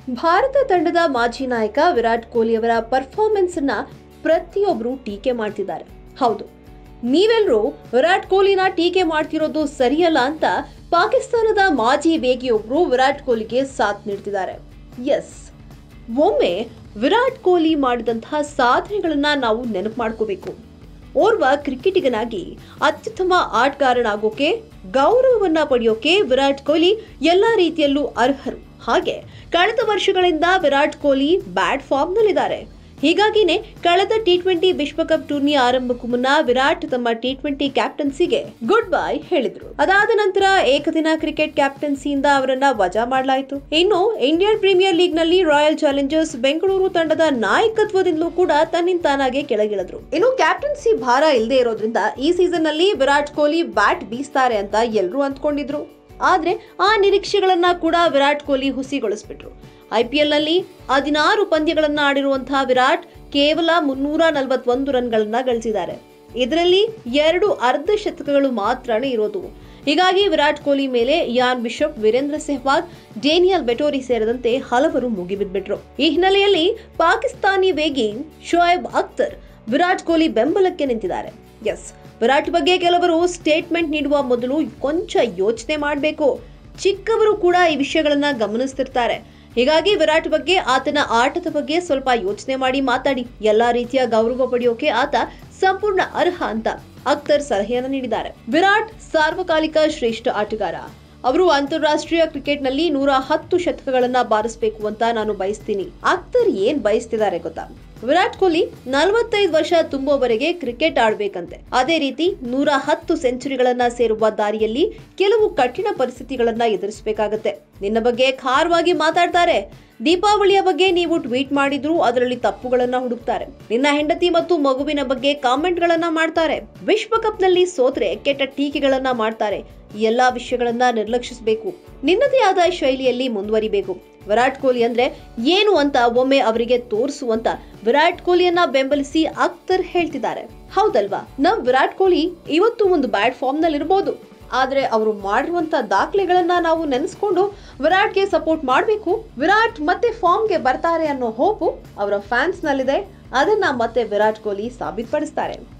ಭಾರತ ತಂಡದ ಮಾಜಿ ನಾಯಕ ವಿರಾಟ್ ಕೊಹ್ಲಿ ಅವರ ಪರ್ಫಾರ್ಮೆನ್ಸ್ ಅನ್ನ ಪ್ರತಿಯೊಬ್ಬರು ಟೀಕೆ ಮಾಡ್ತಿದ್ದಾರೆ ಹೌದು ನೀವೆಲ್ಲರೂ ವಿರಾಟ್ ಕೊಹ್ಲಿನ ಟೀಕೆ ಮಾಡ್ತಿರೋದು ಸರಿಯಲ್ಲ ಅಂತ ಪಾಕಿಸ್ತಾನದ ಮಾಜಿ ವೇಗಿಯೊಬ್ರು ವಿರಾಟ್ ಕೊಹ್ಲಿಗೆ ಸಾಥ್ ನೀಡ್ತಿದ್ದಾರೆ ಎಸ್ ಒಮ್ಮೆ ವಿರಾಟ್ ಕೊಹ್ಲಿ ಮಾಡಿದಂತಹ ಸಾಧನೆಗಳನ್ನ ನಾವು ನೆನಪು ಮಾಡ್ಕೋಬೇಕು ಓರ್ವ ಕ್ರಿಕೆಟಿಗನಾಗಿ ಅತ್ಯುತ್ತಮ ಆಟಗಾರನಾಗೋಕೆ ಗೌರವವನ್ನ ಪಡೆಯೋಕೆ ವಿರಾಟ್ ಕೊಹ್ಲಿ ಎಲ್ಲಾ ರೀತಿಯಲ್ಲೂ ಅರ್ಹರು ಹಾಗೆ ಕಳೆದ ವರ್ಷಗಳಿಂದ ವಿರಾಟ್ ಕೊಹ್ಲಿ ಬ್ಯಾಡ್ ಫಾರ್ಮ್ನಲ್ಲಿದ್ದಾರೆ ಹೀಗಾಗಿನೇ ಕಳೆದ ಟಿ ಟ್ವೆಂಟಿ ವಿಶ್ವಕಪ್ ಟೂರ್ನಿ ಆರಂಭಕ್ಕೂ ಮುನ್ನ ವಿರಾಟ್ ತಮ್ಮ ಟಿ ಟ್ವೆಂಟಿ ಕ್ಯಾಪ್ಟನ್ಸಿಗೆ ಗುಡ್ ಬೈ ಹೇಳಿದ್ರು ಅದಾದ ನಂತರ ಏಕದಿನ ಕ್ರಿಕೆಟ್ ಕ್ಯಾಪ್ಟನ್ಸಿಯಿಂದ ಅವರನ್ನ ವಜಾ ಮಾಡಲಾಯಿತು ಇನ್ನು ಇಂಡಿಯನ್ ಪ್ರೀಮಿಯರ್ ಲೀಗ್ ನಲ್ಲಿ ರಾಯಲ್ ಚಾಲೆಂಜರ್ಸ್ ಬೆಂಗಳೂರು ತಂಡದ ನಾಯಕತ್ವದಿಂದಲೂ ಕೂಡ ತನ್ನಿಂತಾನಾಗೆ ಕೆಳಗಿಳಿದ್ರು ಇನ್ನು ಕ್ಯಾಪ್ಟನ್ಸಿ ಭಾರ ಇಲ್ಲದೆ ಇರೋದ್ರಿಂದ ಈ ಸೀಸನ್ ನಲ್ಲಿ ವಿರಾಟ್ ಕೊಹ್ಲಿ ಬ್ಯಾಟ್ ಬೀಸ್ತಾರೆ ಅಂತ ಎಲ್ಲರೂ ಅಂದ್ಕೊಂಡಿದ್ರು ಆದ್ರೆ ಆ ನಿರೀಕ್ಷೆಗಳನ್ನ ಕೂಡ ವಿರಾಟ್ ಕೊಹ್ಲಿ ಹುಸಿಗೊಳಿಸ್ಬಿಟ್ರು ಐಪಿಎಲ್ ನಲ್ಲಿ ಹದಿನಾರು ಪಂದ್ಯಗಳನ್ನ ಆಡಿರುವಂತಹ ವಿರಾಟ್ ಕೇವಲ ಮುನ್ನೂರ ನಲವತ್ತೊಂದು ರನ್ಗಳನ್ನ ಗಳಿಸಿದ್ದಾರೆ ಇದರಲ್ಲಿ ಎರಡು ಅರ್ಧ ಶತಕಗಳು ಮಾತ್ರನೇ ಇರೋದು ಹೀಗಾಗಿ ವಿರಾಟ್ ಕೊಹ್ಲಿ ಮೇಲೆ Ian Bishop Virender Sehwag Daniel Vettori ಸೇರಿದಂತೆ ಹಲವರು ಮುಗಿಬಿದ್ಬಿಟ್ರು ಈ ಹಿನ್ನೆಲೆಯಲ್ಲಿ ಪಾಕಿಸ್ತಾನಿ ವೇಗಿ ಶೋಯಬ್ ಅಖ್ತರ್ ವಿರಾಟ್ ಕೊಹ್ಲಿ ಬೆಂಬಲಕ್ಕೆ ನಿಂತಿದ್ದಾರೆ ಎಸ್ ವಿರಾಟ್ ಬಗ್ಗೆ ಕೆಲವರು ಸ್ಟೇಟ್ಮೆಂಟ್ ನೀಡುವ ಮೊದಲು ಕೊಂಚ ಯೋಚನೆ ಮಾಡಬೇಕು ಚಿಕ್ಕವರು ಕೂಡ ಈ ವಿಷಯಗಳನ್ನ ಗಮನಿಸ್ತಿರ್ತಾರೆ ಹೀಗಾಗಿ ವಿರಾಟ್ ಬಗ್ಗೆ ಆತನ ಆಟದ ಬಗ್ಗೆ ಸ್ವಲ್ಪ ಯೋಚನೆ ಮಾಡಿ ಮಾತಾಡಿ ಎಲ್ಲಾ ರೀತಿಯ ಗೌರವ ಪಡೆಯೋಕೆ ಆತ ಸಂಪೂರ್ಣ ಅರ್ಹ ಅಂತ ಅಖ್ತರ್ ಸಲಹೆಯನ್ನು ನೀಡಿದ್ದಾರೆ ವಿರಾಟ್ ಸಾರ್ವಕಾಲಿಕ ಶ್ರೇಷ್ಠ ಆಟಗಾರ ಅವರು ಅಂತಾರಾಷ್ಟ್ರೀಯ ಕ್ರಿಕೆಟ್ನಲ್ಲಿ ನೂರ ಹತ್ತು ಶತಕಗಳನ್ನ ಬಾರಿಸಬೇಕು ಅಂತ ನಾನು ಬಯಸ್ತೀನಿ ಅಖ್ತರ್ ಏನ್ ಬಯಸ್ತಿದ್ದಾರೆ ಗೊತ್ತಾ ವಿರಾಟ್ ಕೊಹ್ಲಿ ನಲವತ್ತೈದು ವರ್ಷ ತುಂಬುವವರೆಗೆ ಕ್ರಿಕೆಟ್ ಆಡ್ಬೇಕಂತೆ ಅದೇ ರೀತಿ ನೂರ ಹತ್ತು ಸೆಂಚುರಿಗಳನ್ನ ಸೇರುವ ದಾರಿಯಲ್ಲಿ ಕೆಲವು ಕಠಿಣ ಪರಿಸ್ಥಿತಿಗಳನ್ನ ಎದುರಿಸಬೇಕಾಗತ್ತೆ ನಿನ್ನ ಬಗ್ಗೆ ಖಾರವಾಗಿ ಮಾತಾಡ್ತಾರೆ ದೀಪಾವಳಿಯ ಬಗ್ಗೆ ನೀವು ಟ್ವೀಟ್ ಮಾಡಿದ್ರು ಅದರಲ್ಲಿ ತಪ್ಪುಗಳನ್ನ ಹುಡುಕ್ತಾರೆ ನಿನ್ನ ಹೆಂಡತಿ ಮತ್ತು ಮಗುವಿನ ಬಗ್ಗೆ ಕಾಮೆಂಟ್ಗಳನ್ನ ಮಾಡ್ತಾರೆ ವಿಶ್ವಕಪ್ನಲ್ಲಿ ಸೋತ್ರೆ ಕೆಟ್ಟ ಟೀಕೆಗಳನ್ನ ಮಾಡ್ತಾರೆ ಈ ಎಲ್ಲಾ ವಿಷಯಗಳನ್ನ ನಿರ್ಲಕ್ಷಿಸಬೇಕು ನಿನ್ನದೇ ಆದ ಶೈಲಿಯಲ್ಲಿ ಮುಂದುವರಿಬೇಕು ವಿರಾಟ್ ಕೊಹ್ಲಿ ಅಂದ್ರೆ ಏನು ಅಂತ ಒಮ್ಮೆ ಅವರಿಗೆ ತೋರಿಸುವಂತ ವಿರಾಟ್ ಕೊಹ್ಲಿಯನ್ನ ಬೆಂಬಲಿಸಿ ಅಖ್ತರ್ ಹೇಳ್ತಿದ್ದಾರೆ ಹೌದಲ್ವಾ ನಮ್ ವಿರಾಟ್ ಕೊಹ್ಲಿ ಇವತ್ತು ಒಂದು ಬ್ಯಾಡ್ ಫಾರ್ಮ್ ನಲ್ಲಿ ಇರಬಹುದು ಆದ್ರೆ ಅವರು ಮಾಡಿರುವಂತ ದಾಖಲೆಗಳನ್ನ ನಾವು ನೆನೆಸ್ಕೊಂಡು ವಿರಾಟ್ಗೆ ಸಪೋರ್ಟ್ ಮಾಡಬೇಕು ವಿರಾಟ್ ಮತ್ತೆ ಫಾರ್ಮ್ಗೆ ಬರ್ತಾರೆ ಅನ್ನೋ ಹೋಪು ಅವರ ಫ್ಯಾನ್ಸ್ ನಲ್ಲಿದೆ ಅದನ್ನ ಮತ್ತೆ ವಿರಾಟ್ ಕೊಹ್ಲಿ ಸಾಬೀತುಪಡಿಸ್ತಾರೆ